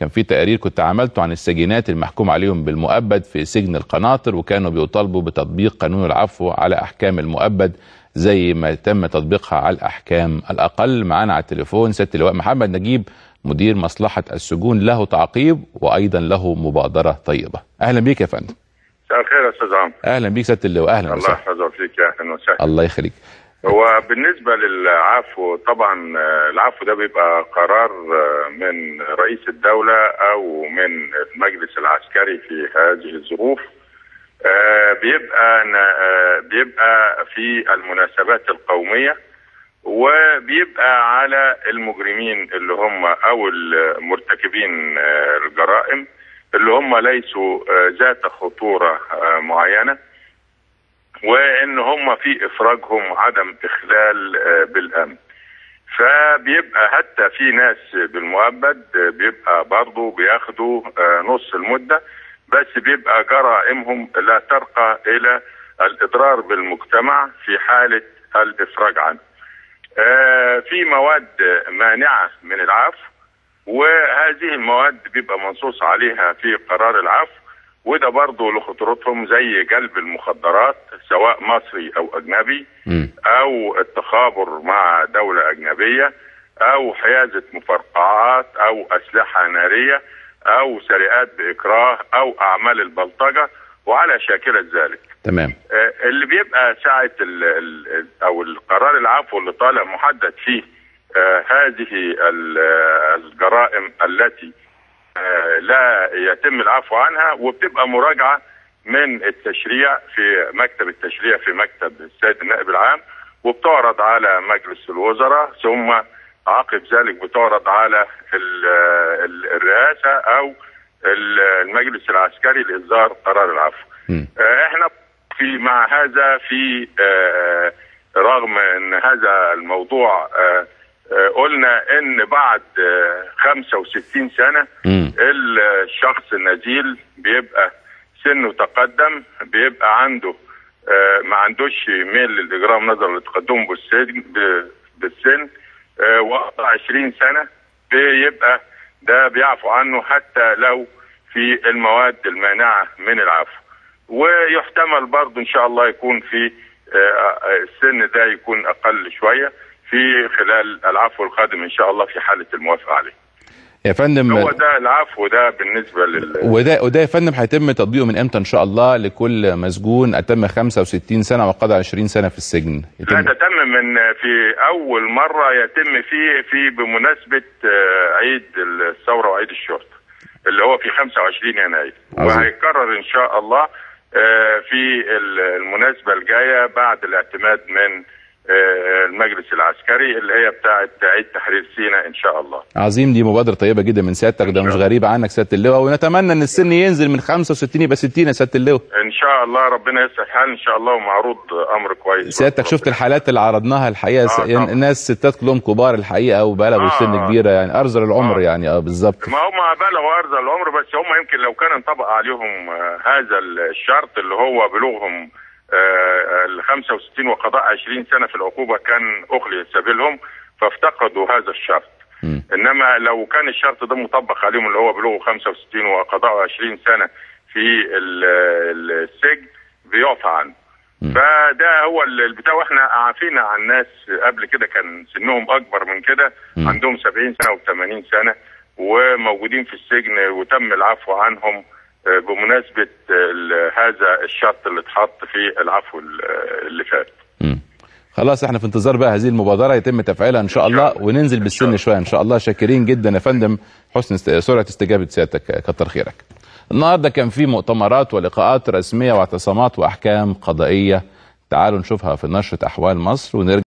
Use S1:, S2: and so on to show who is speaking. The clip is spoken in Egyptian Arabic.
S1: كان في تقرير كنت عملته عن السجينات المحكوم عليهم بالمؤبد في سجن القناطر وكانوا بيطالبوا بتطبيق قانون العفو على احكام المؤبد زي ما تم تطبيقها على الاحكام الاقل معانا على التليفون سياده اللواء محمد نجيب مدير مصلحه السجون له تعقيب وايضا له مبادره طيبه اهلا بيك يا فندم
S2: مساء الخير يا استاذ عمرو
S1: اهلا بيك سياده اللواء اهلا
S2: الله
S1: وسهلا
S2: يحفظه فيك يا اهلا وسهلا
S1: الله يخليك
S2: هو بالنسبه للعفو طبعا آه، العفو ده بيبقى قرار آه، من رئيس الدوله او من المجلس العسكري في هذه الظروف آه، بيبقى ن- آه، بيبقى في المناسبات القوميه وبيبقى على المجرمين اللي هم او المرتكبين آه، الجرائم اللي هم ليسوا آه، ذات خطوره آه، معينه وان هم في افراجهم عدم اخلال آه، بالامن فبيبقى حتى في ناس بالمؤبد آه، بيبقى برضه بياخدوا آه، نص المده بس بيبقى جرائمهم لا ترقى الى الاضرار بالمجتمع في حاله الافراج عنه. آه، في مواد مانعه من العفو وهذه المواد بيبقى منصوص عليها في قرار العفو وده برضه لخطورتهم زي جلب المخدرات سواء مصري او اجنبي
S1: مم.
S2: او التخابر مع دوله اجنبيه او حيازه مفرقعات او اسلحه ناريه او سرقات باكراه او اعمال البلطجه وعلى شاكله ذلك.
S1: تمام
S2: آه، اللي بيبقى ساعة ال ال أو القرار العفو اللي طالع محدد فيه آه، هذه ال- آه، الجرائم التي آه، لا يتم العفو عنها وبتبقى مراجعة من التشريع في مكتب التشريع في مكتب السيد النائب العام وبتعرض على مجلس الوزراء ثم عقب ذلك بتعرض على ال- ال- الرئاسة أو ال- المجلس العسكري لإصدار قرار العفو.
S1: مم.
S2: آه، احنا في مع هذا في آه، رغم ان هذا الموضوع آه، آه، قلنا ان بعد آه، 65 سنه
S1: مم.
S2: الشخص النزيل بيبقى سنه تقدم بيبقى عنده آه، ما عندوش ميل للاجرام نظرا لتقدمه بالسن ب- بالسن آه، وقت 20 سنه بيبقى ده بيعفو عنه حتى لو في المواد المانعه من العفو ويحتمل برضه ان شاء الله يكون في آه، السن ده يكون اقل شويه في خلال العفو القادم ان شاء الله في حاله الموافقه عليه.
S1: يا فندم
S2: هو ده العفو ده بالنسبه لل
S1: وده وده يا فندم هيتم تطبيقه من امتى ان شاء الله لكل مسجون اتم 65 سنه وقضى 20 سنه في السجن
S2: لا
S1: يتم
S2: تتم من في اول مره يتم فيه في بمناسبه آه، عيد الثوره وعيد الشرطه اللي هو في 25 يناير
S1: عظيم.
S2: وهيكرر ان شاء الله آه، في ال- المناسبه الجايه بعد الاعتماد من آه، المجلس العسكري اللي هي بتاعه عيد تحرير سيناء ان شاء الله
S1: عظيم دي مبادره طيبه جدا من سيادتك ده مش غريب عنك سياده اللواء ونتمنى ان السن ينزل من 65 يبقى 60 يا سياده اللواء
S2: ان شاء الله ربنا يصلح الحال ان شاء الله ومعروض امر كويس
S1: سيادتك شفت الحالات اللي عرضناها الحقيقه س...
S2: آه،
S1: يعني
S2: طبعا.
S1: الناس ستات كلهم كبار الحقيقه وبلغوا
S2: آه.
S1: سن كبيره يعني ارذل العمر
S2: آه.
S1: يعني اه بالظبط
S2: ما هم بلغوا ارض العمر بس هم يمكن لو كان انطبق عليهم آه، هذا الشرط اللي هو بلوغهم آه، ال 65 وقضاء 20 سنه في العقوبه كان اخلي سبيلهم فافتقدوا هذا الشرط.
S1: مم.
S2: انما لو كان الشرط ده مطبق عليهم اللي هو بلوغ 65 وقضاء 20 سنه في ال- ال- السجن بيعفى عنه.
S1: مم.
S2: فده هو ال- البتاع واحنا عافينا عن ناس قبل كده كان سنهم اكبر من كده
S1: مم.
S2: عندهم 70 سنه و80 سنه وموجودين في السجن وتم العفو عنهم آه، بمناسبه ال- هذا الشرط اللي اتحط في العفو ال- اللي فات.
S1: مم. خلاص احنا في انتظار بقى هذه المبادره يتم تفعيلها ان شاء
S2: إن شاء
S1: الله
S2: الله.
S1: وننزل
S2: إن
S1: بالسن
S2: شاء
S1: شويه ان شاء الله شاكرين جدا يا فندم حسن است... سرعه استجابه سيادتك كتر خيرك النهارده كان في مؤتمرات ولقاءات رسميه واعتصامات واحكام قضائيه تعالوا نشوفها في نشره احوال مصر ونرجع